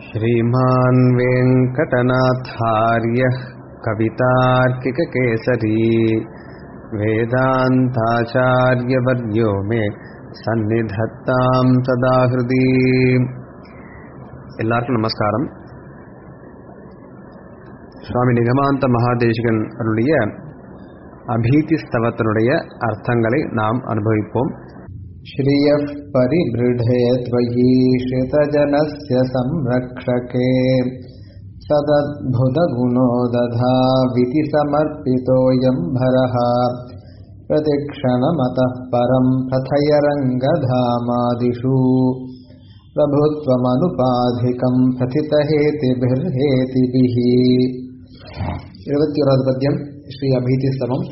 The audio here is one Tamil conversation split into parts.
श्रीमान् वेङ्कटनाथार्यः कवितार्किककेसरी वेदान्ताचार्यवर्यो मे சந்நிதத்தாம் சதா ஹிருதி எல்லாருக்கும் நமஸ்காரம் சுவாமி நிகமாந்த மகாதேசிகன் அருளிய அபீதி ஸ்தவத்தினுடைய அர்த்தங்களை நாம் அனுபவிப்போம் श्रियः परिबृढे त्वयि श्रितजनस्य संरक्षके सदद्भुतगुणो दधाविति समर्पितोऽयं भरः प्रतिक्षणमतः परं प्रथयरङ्गधामादिषु प्रभुत्वमनुपाधिकं प्रथितहेतिभिर्हेतिभिः இருபத்தி ஓராவது பத்தியம் ஸ்ரீ அபீதி ஸ்தவம்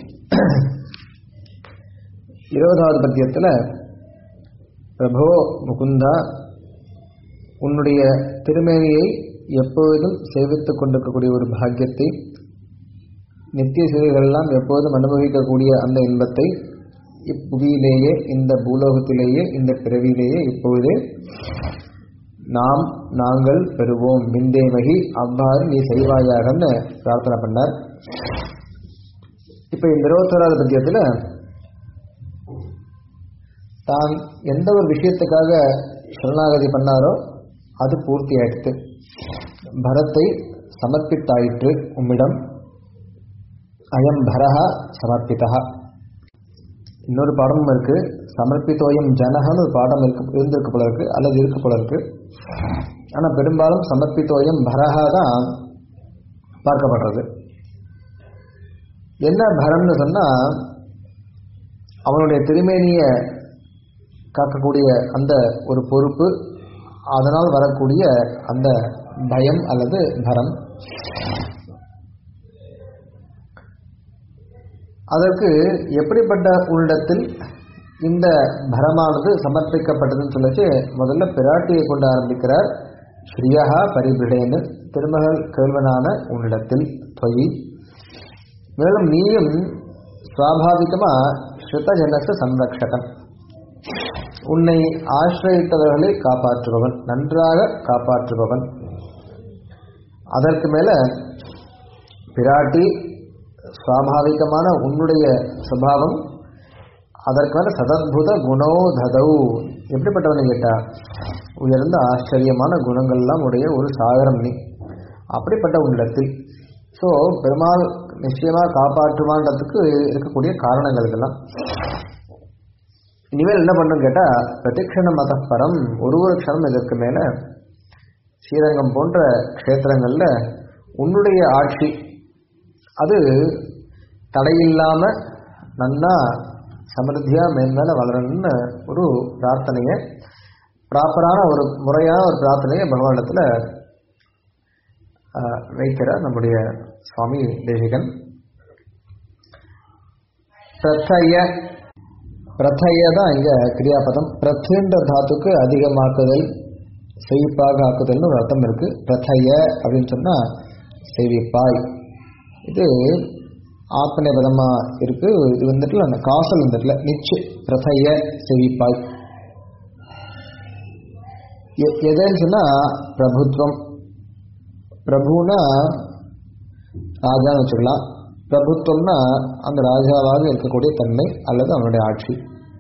இருபதாவது பத்தியத்தில் பிரபோ முகுந்தா உன்னுடைய திருமேனியை எப்பொழுதும் சேவித்துக் கொண்டிருக்கக்கூடிய ஒரு பாக்கியத்தை நித்திய சிறுகளெல்லாம் எப்போதும் அனுபவிக்கக்கூடிய அந்த இன்பத்தை இப்புவியிலேயே இந்த பூலோகத்திலேயே இந்த பிறவியிலேயே இப்பொழுதே நாம் நாங்கள் பெறுவோம் மிந்தேமகி அவ்வாறு நீ செய்வாயாகன்னு பிரார்த்தனை பண்ணார் இப்போ இந்த இருபத்தோராவது பத்தியத்தில் தான் எந்த ஒரு விஷயத்துக்காக சரணாகதி பண்ணாரோ அது பூர்த்தி ஆயிடுத்து பரத்தை சமர்ப்பித்தாயிற்று உம்மிடம் அயம் பரஹா சமர்ப்பிதா இன்னொரு பாடமும் இருக்கு சமர்ப்பித்தோயம் ஜனகன்னு ஒரு பாடம் இருக்கு இருந்திருக்கு போல இருக்கு அல்லது இருக்கு போல இருக்கு ஆனால் பெரும்பாலும் சமர்ப்பித்தோயம் பரஹா தான் பார்க்கப்படுறது என்ன பரம்னு சொன்னால் அவனுடைய திருமேனியை காக்கக்கூடிய அந்த ஒரு பொறுப்பு அதனால் வரக்கூடிய அந்த பயம் அல்லது பரம் அதற்கு எப்படிப்பட்ட உள்ளிடத்தில் இந்த பரமானது சமர்ப்பிக்கப்பட்டதுன்னு சொல்லிச்சு முதல்ல பிராட்டியை கொண்டு ஆரம்பிக்கிறார் ஸ்ரீயகா பரிபிடேன்னு திருமகள் கேள்வனான உன்னிடத்தில் தொய் மேலும் நீயும் சுவாபாவிகமா ஸ்ருதஜனச சம்ரக்ஷகன் உன்னை ஆசிரியத்தவர்களை காப்பாற்றுபவன் நன்றாக காப்பாற்றுபவன் அதற்கு மேல பிராட்டி சுவாபாவிகமான உன்னுடைய சுபாவம் அதற்கு மேல சதத்புத குணோ ததௌ எப்படிப்பட்டவன் கேட்டா உயர்ந்த ஆச்சரியமான குணங்கள்லாம் உடைய ஒரு சாகரம் நீ அப்படிப்பட்ட உன்னிடத்தில் ஸோ பெருமாள் நிச்சயமாக காப்பாற்றுவான்றதுக்கு இருக்கக்கூடிய காரணங்கள் இதெல்லாம் இனிமேல் என்ன பண்ணும் கேட்டால் பிரதிக்ஷண மதப்பரம் ஒரு ஒரு க்ஷணம் இதற்கு மேலே ஸ்ரீரங்கம் போன்ற க்ஷேத்திரங்களில் உன்னுடைய ஆட்சி அது தடையில்லாமல் நன்னா சமிருத்தியாக மேன்மேல வளரணும்னு ஒரு பிரார்த்தனையை ப்ராப்பரான ஒரு முறையான ஒரு பிரார்த்தனையை பகவானிடத்தில் வைக்கிறார் நம்முடைய சுவாமி தேசிகன் பிரத்தய பிரத்தைய தான் இங்கே கிரியாபதம் பிரத்துன்ற தாத்துக்கு அதிகமாக்குதல் செழிப்பாக ஆக்குதல்னு ஒரு அர்த்தம் இருக்குது பிரத்தைய அப்படின்னு சொன்னால் செழிப்பாய் இது ஆத்மனை பதமாக இருக்குது இது வந்துட்டு அந்த காசல் வந்துட்டுல நிச்சு பிரதைய செழிப்பாய் எதுன்னு சொன்னால் பிரபுத்வம் பிரபுனா ராஜான்னு வச்சுக்கலாம் பிரபுத்துவம்னா அந்த ராஜாவாக இருக்கக்கூடிய தன்மை அல்லது அவனுடைய ஆட்சி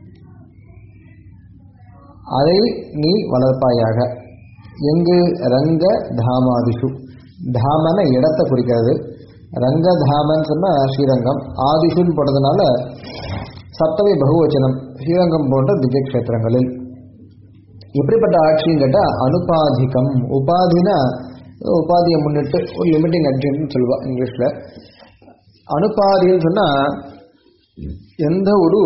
அதை நீ வளர்ப்பாயாக எங்கு ரங்க தாமாதிஷு தாமன இடத்தை குறிக்கிறது ரங்க தாமன் சொன்னால் ஸ்ரீரங்கம் ஆதிஷுன்னு போட்டதுனால சப்தவி பகுவச்சனம் ஸ்ரீரங்கம் போன்ற திவ்ய கஷேத்திரங்களில் எப்படிப்பட்ட ஆட்சின்னு கேட்டால் அனுபாதிகம் உபாதினா உபாதியை முன்னிட்டு ஒரு லிமிட்டிங் அட்ஜென்ட்னு சொல்லுவா இங்கிலீஷில் அனுபாதின்னு சொன்னால் எந்த ஒரு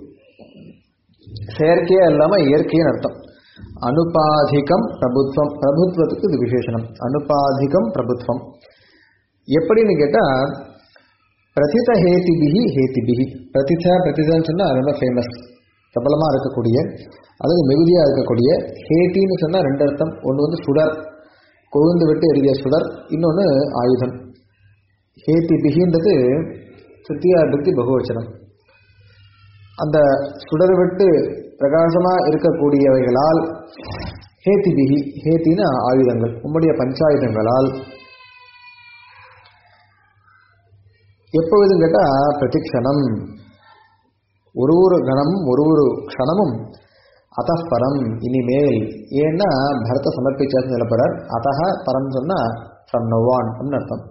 செயற்கையாக இல்லாமல் இயற்கையின் அர்த்தம் அனுபாதிகம் பிரபுத்வம் பிரபுத்வத்துக்கு இது விசேஷனம் அனுபாதிகம் பிரபுத்வம் எப்படின்னு கேட்டால் பிரதித ஹேதிபிகி ஹேதிபிகி பிரதித பிரதிதன்னு சொன்னால் ரொம்ப ஃபேமஸ் பிரபலமாக இருக்கக்கூடிய அதாவது மிகுதியாக இருக்கக்கூடிய ஹேட்டின்னு சொன்னால் ரெண்டு அர்த்தம் ஒன்று வந்து சுடர் கொழுந்து விட்டு எரிய சுடர் இன்னொன்று ஆயுதம் ஹேதி பிகின்றது சித்தியாபக்தி பகுவச்சனம் அந்த சுடர் விட்டு பிரகாசமாக இருக்கக்கூடியவைகளால் ஹேதிபிகி ஹேத்தின ஆயுதங்கள் உம்முடைய பஞ்சாயுதங்களால் எப்பொழுதும் கேட்டால் பிரதிக்ஷணம் ஒரு ஒரு கணமும் ஒரு ஒரு க்ஷணமும் அத்தப்பரம் இனிமேல் ஏன்னா பரத சமர்ப்பிச்சாச்சு நிலப்படுறார் அத்தக பரம் சொன்னால் ஃப்ரம் நவான் அப்படின்னு அர்த்தம்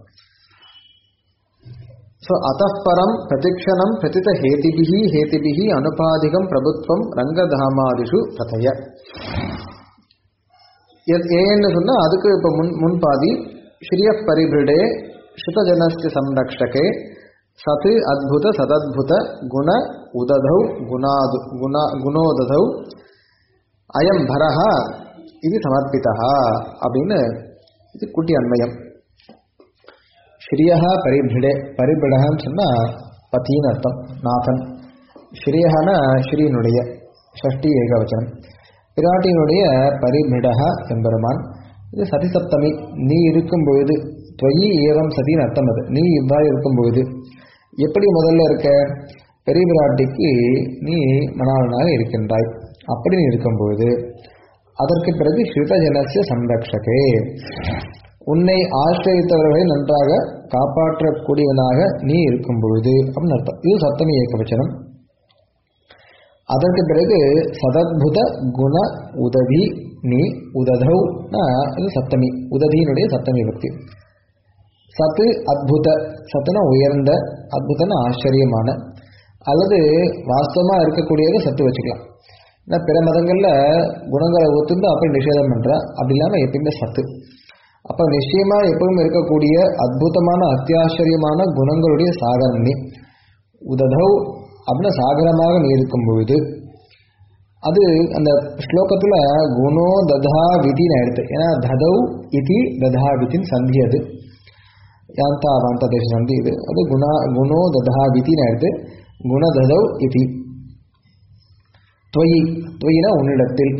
ஸோ அத்தப்பரம் பிரதிக்ஷணம் பிரதித ஹேதிபிகி ஹேதிபிகி அனுபாதிகம் பிரபுத்வம் ரங்கதாமாதிஷு ததைய ஏன்னு சொன்னால் அதுக்கு இப்போ முன் முன்பாதி ஸ்ரீய பரிபிருடே ஸ்ருதஜனஸ்ய சம்ரக்ஷகே சத் அத்புத சதத்புத குண உததௌ குணாது குணா குணோததௌ அயம் பரஹா இது சமர்ப்பிதா அப்படின்னு இது குட்டி அன்மயம் ஸ்ரீயா பரிபிடே பரிபிடகன்னு சொன்னால் பத்தின்னு அர்த்தம் நாதன் ஸ்ரீயகன ஸ்ரீனுடைய ஷஷ்டி ஏகவச்சனம் பிராட்டியினுடைய பரிபிடக எம்பெருமான் இது சதிசப்தமி நீ இருக்கும் பொழுது துவயி ஏவம் சதின்னு அர்த்தம் அது நீ இவ்வாறு இருக்கும் பொழுது எப்படி முதல்ல இருக்க பெரிய பிராட்டிக்கு நீ மணாளனாக இருக்கின்றாய் அப்படி நீ இருக்கும்பொழுது அதற்கு பிறகு ஸ்ருதஜனசிய சம்ரக்ஷகே உன்னை ஆசிரியத்தவர்களை நன்றாக காப்பாற்றக்கூடியவனாக நீ இருக்கும் பொழுது அப்படின்னு அர்த்தம் இது சப்தமி ஏகவச்சனம் அதற்கு பிறகு சதத்புத குண உதவி நீ உததௌனா இது சப்தமி உதவியினுடைய சப்தமி பக்தி சத்து அத்புத சத்துனா உயர்ந்த அத்புதன ஆச்சரியமான அல்லது வாஸ்தவமாக இருக்கக்கூடியதை சத்து வச்சுக்கலாம் ஏன்னா பிற மதங்களில் குணங்களை ஒத்துந்து அப்படி நிஷேதம் பண்ணுறா அப்படி இல்லாமல் எப்பயுமே சத்து அப்போ நிச்சயமாக எப்பவும் இருக்கக்கூடிய அற்புதமான அத்தியாச்சரியமான குணங்களுடைய சாகரம் நீ உததௌ அப்படின்னு சாகரமாக நீ இருக்கும் பொழுது அது அந்த ஸ்லோகத்தில் குணோ ததா விதின்னு ஆயிடுது ஏன்னா ததௌ இதி ததா விதின்னு சந்தி அது யாந்தா வாந்த தேச சந்தி இது அது குணா குணோ ததா விதின்னு ஆயிடுது குணததௌ இதி துவயி துவயினா உன்னிடத்தில்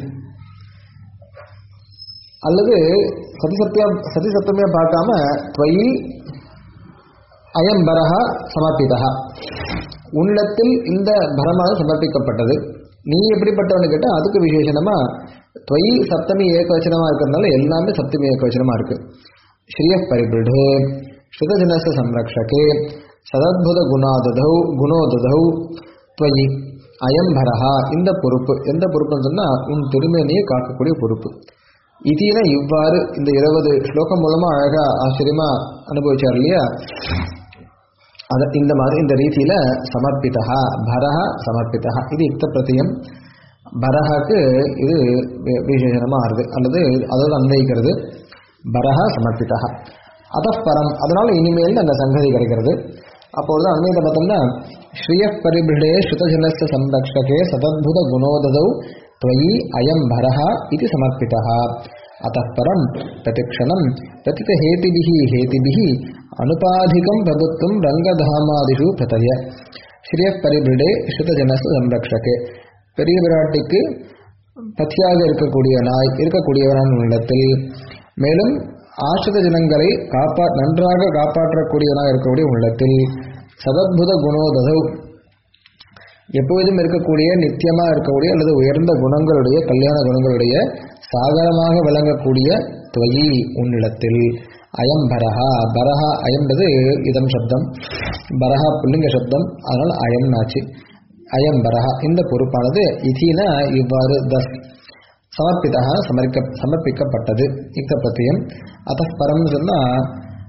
அல்லது சதிசத்தியம் சதிசத்தமையை பார்க்காம துவயி அயம் பரஹா சமர்ப்பிதா உன்னிடத்தில் இந்த பரமாக சமர்ப்பிக்கப்பட்டது நீ எப்படிப்பட்டவனு கேட்டால் அதுக்கு விசேஷனமா துவயி சப்தமி ஏகவச்சனமா இருக்கிறதுனால எல்லாமே சப்தமி ஏகவச்சனமா இருக்கு ஸ்ரீய பரிபிருடே ஸ்ருதஜனச சம்ரக்ஷகே சதத்புத குணாததௌ குணோததௌ துவயி அயம் பரஹா இந்த பொறுப்பு எந்த பொறுப்புன்னு சொன்னால் உன் திருமேனியை காக்கக்கூடிய பொறுப்பு இதீன இவ்வாறு இந்த இருபது ஸ்லோகம் மூலமாக அழகாக ஆச்சரியமாக அனுபவிச்சார் இல்லையா அத இந்த மாதிரி இந்த ரீதியில் சமர்ப்பிதா பரஹ சமர்ப்பிதா இது யுக்த பிரத்தியம் பரஹாக்கு இது விசேஷனமாக ஆகுது அல்லது அதோடு அன்வயிக்கிறது பரஹ சமர்ப்பிதா அதப்பரம் அதனால இனிமேல் அந்த சங்கதி கிடைக்கிறது அப்பொழுது அண்மையில் பார்த்தோம்னா ஸ்ரீய பரிபிடே ஸ்ருதஜனஸ்ய சம்ரக்ஷகே சதத்புத குணோததௌ त्वयि अयं भरः इति समर्पितः अतः परं प्रतिक्षणं प्रतितहेतिभिः हेतिभिः अनुपाधिकं प्रभुत्वं रङ्गधामादिषु प्रतय श्रियः परिபிடே ஸ்ருதஜனச சம்ரக்ஷகே பெரிய விராட்டிக்கு பத்தியாக இருக்கக்கூடிய நாய் இருக்கக்கூடியவரான உள்ளத்தில் மேலும் ஆசிரித ஜனங்களை காப்பா நன்றாக காப்பாற்றக்கூடியவனாக இருக்கக்கூடிய உள்ளத்தில் சதத்புத குணோததௌ எப்பொழுதும் இருக்கக்கூடிய நித்தியமாக இருக்கக்கூடிய அல்லது உயர்ந்த குணங்களுடைய கல்யாண குணங்களுடைய சாகரமாக விளங்கக்கூடிய துவயி உன்னிடத்தில் அயம் பரஹா பரஹா அயம்ன்றது இதம் சப்தம் பரஹா புல்லிங்க சப்தம் அதனால் அயம் ஆச்சு அயம் பரஹா இந்த பொறுப்பானது இதீன இவ்வாறு தஸ் சமர்ப்பிதா சமர்க்க சமர்ப்பிக்கப்பட்டது யுக்த பிரத்தியம் அத்த பரம் சொன்னால்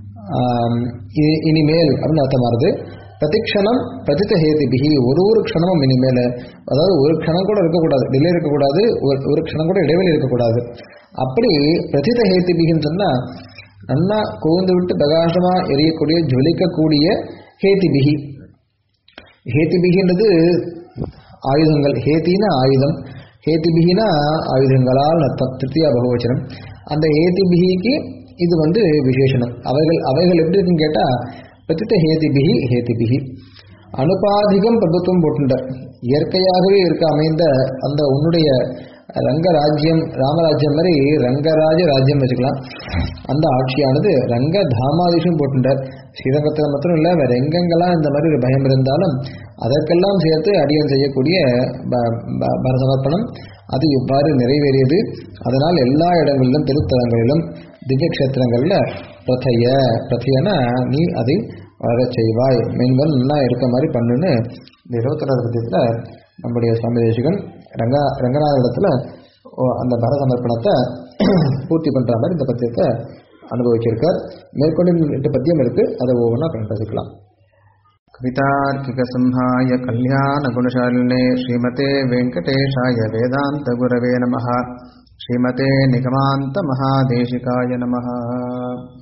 இனிமேல் அப்படின்னு அர்த்தமாகுது பிரதிக்ஷணம் பிரதித்த ஹேதிபிகி ஒரு ஒரு க்ஷணமும் இனிமேல் அதாவது ஒரு க்ஷணம் கூட இருக்கக்கூடாது டிலே இருக்கக்கூடாது ஒரு ஒரு க்ஷணம் கூட இடைவெளி இருக்கக்கூடாது அப்படி பிரதித்த ஹேதிபிகின்னு சொன்னால் நல்லா கோந்து விட்டு பிரகாசமாக எரியக்கூடிய ஜொலிக்கக்கூடிய ஹேதிபிகி ஹேதிபிகின்றது ஆயுதங்கள் ஹேத்தினா ஆயுதம் ஹேதிபிகினா ஆயுதங்களால் அர்த்தம் திருத்தியா பகவச்சனம் அந்த ஹேதிபிகிக்கு இது வந்து விசேஷனம் அவைகள் அவைகள் எப்படி இருக்குன்னு கேட்டால் பிரதித்த ஹேதிபிகி ஹேதிபிகி அனுபாதிகம் பிரபுத்துவம் போட்டுண்ட இயற்கையாகவே இருக்க அமைந்த அந்த உன்னுடைய ரங்கராஜ்யம் ராமராஜ்யம் மாதிரி ரங்கராஜ ராஜ்யம் வச்சுக்கலாம் அந்த ஆட்சியானது ரங்க தாமாதிஷம் போட்டுட்டார் ஸ்ரீரங்கத்தில் மாத்திரம் இல்லை வேற எங்கெங்கெல்லாம் இந்த மாதிரி ஒரு பயம் இருந்தாலும் அதற்கெல்லாம் சேர்த்து அடியன் செய்யக்கூடிய ப- ப- பரசமர்ப்பணம் அது இவ்வாறு நிறைவேறியது அதனால் எல்லா இடங்களிலும் திருத்தலங்களிலும் திவ்ய கஷேத்திரங்களில் பிரதைய பிரதையனா நீ அதை வளரச் செய்வாய் மென்வன் நல்லா இருக்க மாதிரி பண்ணுன்னு இந்த இருபத்தொராவது பத்தியத்தில் நம்முடைய சுவாமி தேசிகன் ரங்கா ரங்கநாத இடத்துல ஓ- அந்த பர சமர்ப்பணத்தை பூர்த்தி பண்ற மாதிரி இந்த பத்தியத்தை அனுபவிச்சிருக்கார் மேற்கொண்டு இன்னும் எட்டு பத்தியம் இருக்கு அதை ஒவ்வொன்றா கண்டுபிடிக்கலாம் कवितार्किकसंहाय कल्याणगुणशालिने श्रीमते वेङ्कटेशाय वेदान्तगुरवे नमः श्रीमते निगमान्तमहादेशिकाय नमः